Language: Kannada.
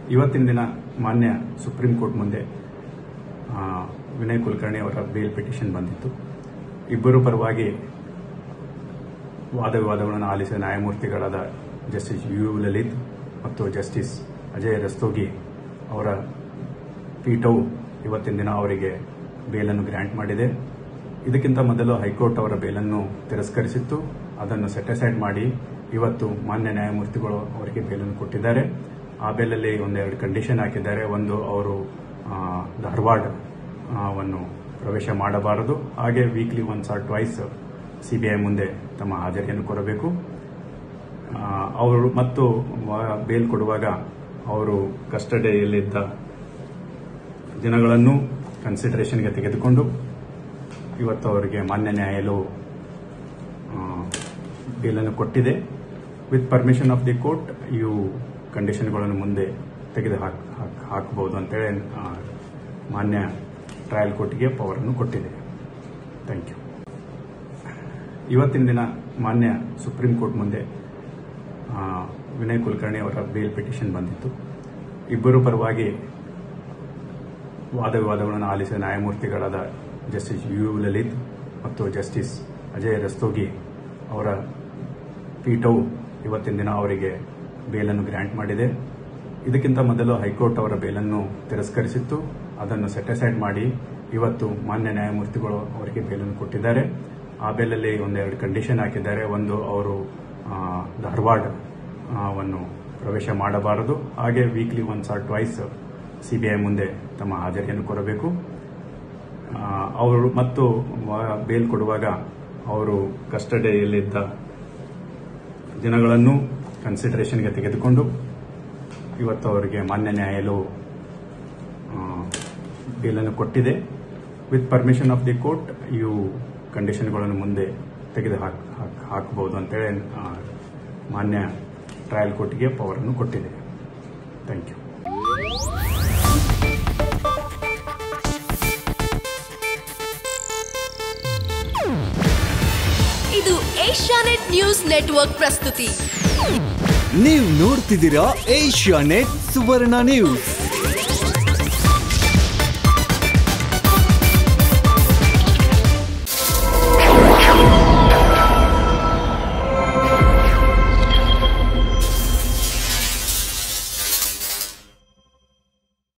ಇವತ್ತಿನ ದಿನ ಮಾನ್ಯ ಸುಪ್ರೀಂ ಕೋರ್ಟ್ ಮುಂದೆ ಆ, ವಿನಯ್ ಕುಲಕರ್ಣಿ ಅವರ ಬೇಲ್ ಪಿಟಿಷನ್ ಬಂದಿತ್ತು ಇಬ್ಬರು ಪರವಾಗಿ ವಾದ ವಿವಾದಗಳನ್ನು ಆಲಿಸಿದ ನ್ಯಾಯಮೂರ್ತಿಗಳಾದ ಜಸ್ಟಿಸ್ ಯು ಲಲಿತ್ ಮತ್ತು ಜಸ್ಟಿಸ್ ಅಜಯ್ ರಸ್ತೋಗಿ ಅವರ ಪೀಠವು ಇವತ್ತಿನ ದಿನ ಅವರಿಗೆ ಬೇಲನ್ನು ಗ್ರ್ಯಾಂಟ್ ಮಾಡಿದೆ ಇದಕ್ಕಿಂತ ಮೊದಲು ಹೈಕೋರ್ಟ್ ಅವರ ಬೇಲನ್ನು ತಿರಸ್ಕರಿಸಿತ್ತು ಅದನ್ನು ಸೆಟಸೈಡ್ ಮಾಡಿ ಇವತ್ತು ಮಾನ್ಯ ನ್ಯಾಯಮೂರ್ತಿಗಳು ಅವರಿಗೆ ಬೇಲನ್ನು ಕೊಟ್ಟಿದ್ದಾರೆ ಆ ಬೇಲಲ್ಲಿ ಒಂದೆರಡು ಕಂಡೀಷನ್ ಹಾಕಿದ್ದಾರೆ ಒಂದು ಅವರು ಆ, ಧಾರವಾಡ ಆ, ವನ್ನು ಪ್ರವೇಶ ಮಾಡಬಾರದು ಹಾಗೆ weekly once or twice CBI ಮುಂದೆ ತಮ್ಮ ಹಾಜರಿಯನ್ನು ಕೊಡಬೇಕು ಆ, ಅವರು ಮತ್ತು ವ- ಬೇಲ್ ಕೊಡುವಾಗ ಅವರು ಕಸ್ಟಡಿಯಲ್ಲಿದ್ದ ದಿನಗಳನ್ನು ಕನ್ಸಿಡರೇಷನ್ಗೆ ತೆಗೆದುಕೊಂಡು ಇವತ್ತು ಅವರಿಗೆ ಮಾನ್ಯ ನ್ಯಾಯಾಲಯವು ಆ, ಬೇಲನ್ನು ಕೊಟ್ಟಿದೆ with permission of the court ಇವು ಕಂಡೀಷನ್ಗಳನ್ನು ಮುಂದೆ ತೆಗೆದು ಹಾಕ್ ಹಾಕ್- ಹಾಕಬಹುದು ಅಂತೇಳಿ ಆ, ಮಾನ್ಯ ಟ್ರಯಲ್ ಕೋರ್ಟ್ಗೆ ಪವರನ್ನು ಕೊಟ್ಟಿದೆ ಥ್ಯಾಂಕ್ ಯು ಇವತ್ತಿನ ದಿನ ಮಾನ್ಯ ಸುಪ್ರೀಂ ಕೋರ್ಟ್ ಮುಂದೆ ಆ, ವಿನಯ್ ಕುಲಕರ್ಣಿ ಅವರ ಬೇಲ್ ಪಿಟಿಷನ್ ಬಂದಿತ್ತು ಇಬ್ಬರು ಪರವಾಗಿ ವಾದ ವಿವಾದಗಳನ್ನು ಆಲಿಸಿದ ನ್ಯಾಯಮೂರ್ತಿಗಳಾದ ಜಸ್ಟಿಸ್ ಯು ಲಲಿತ್ ಮತ್ತು ಜಸ್ಟಿಸ್ ಅಜಯ್ ರಸ್ತೋಗಿ ಅವರ ಪೀಠವು ಇವತ್ತಿನ ದಿನ ಅವರಿಗೆ ಬೇಲನ್ನು ಗ್ರ್ಯಾಂಟ್ ಮಾಡಿದೆ ಇದಕ್ಕಿಂತ ಮೊದಲು ಹೈಕೋರ್ಟ್ ಅವರ ಬೇಲನ್ನು ತಿರಸ್ಕರಿಸಿತ್ತು ಅದನ್ನು ಸೆಟಸೈಡ್ ಮಾಡಿ ಇವತ್ತು ಮಾನ್ಯ ನ್ಯಾಯಮೂರ್ತಿಗಳು ಅವರಿಗೆ ಬೇಲನ್ನು ಕೊಟ್ಟಿದ್ದಾರೆ ಆ ಬೇಲಲ್ಲಿ ಒಂದೆರಡು ಕಂಡೀಷನ್ ಹಾಕಿದ್ದಾರೆ ಒಂದು ಅವರು ಆ, ಧಾರವಾಡ ಆ, ವನ್ನು ಪ್ರವೇಶ ಮಾಡಬಾರದು ಹಾಗೆ weekly once or twice CBI ಮುಂದೆ ತಮ್ಮ ಹಾಜರಿಯನ್ನು ಕೊಡಬೇಕು ಆ, ಅವರು ಮತ್ತು ವ- ಬೇಲ್ ಕೊಡುವಾಗ ಅವರು ಕಸ್ಟಡಿಯಲ್ಲಿದ್ದ ದಿನಗಳನ್ನು ಕನ್ಸಿಡರೇಷನ್ಗೆ ತೆಗೆದುಕೊಂಡು ಇವತ್ತು ಅವರಿಗೆ ಮಾನ್ಯ ನ್ಯಾಯಾಲಯವು ಆ, ಬೇಲನ್ನು ಕೊಟ್ಟಿದೆ with permission of the court ಇವು ಕಂಡೀಷನ್ಗಳನ್ನು ಮುಂದೆ ತೆಗೆದು ಹಾಕ್ ಹಾಕ್- ಹಾಕಬಹುದು ಅಂತೇಳಿ ಆ, ಮಾನ್ಯ ಟ್ರಯಲ್ ಕೋರ್ಟ್ಗೆ ಪವರನ್ನು ಕೊಟ್ಟಿದೆ ಥ್ಯಾಂಕ್ ಯು ಇದು ಏಷ್ಯಾನೆಟ್ ನ್ಯೂಸ್ ನೆಟ್ವರ್ಕ್ ಪ್ರಸ್ತುತಿ ನೀವು ನೋಡ್ತಿದ್ದೀರಾ ಏಷ್ಯಾ ನೆಟ್ ಸುವರ್ಣ ನ್ಯೂಸ್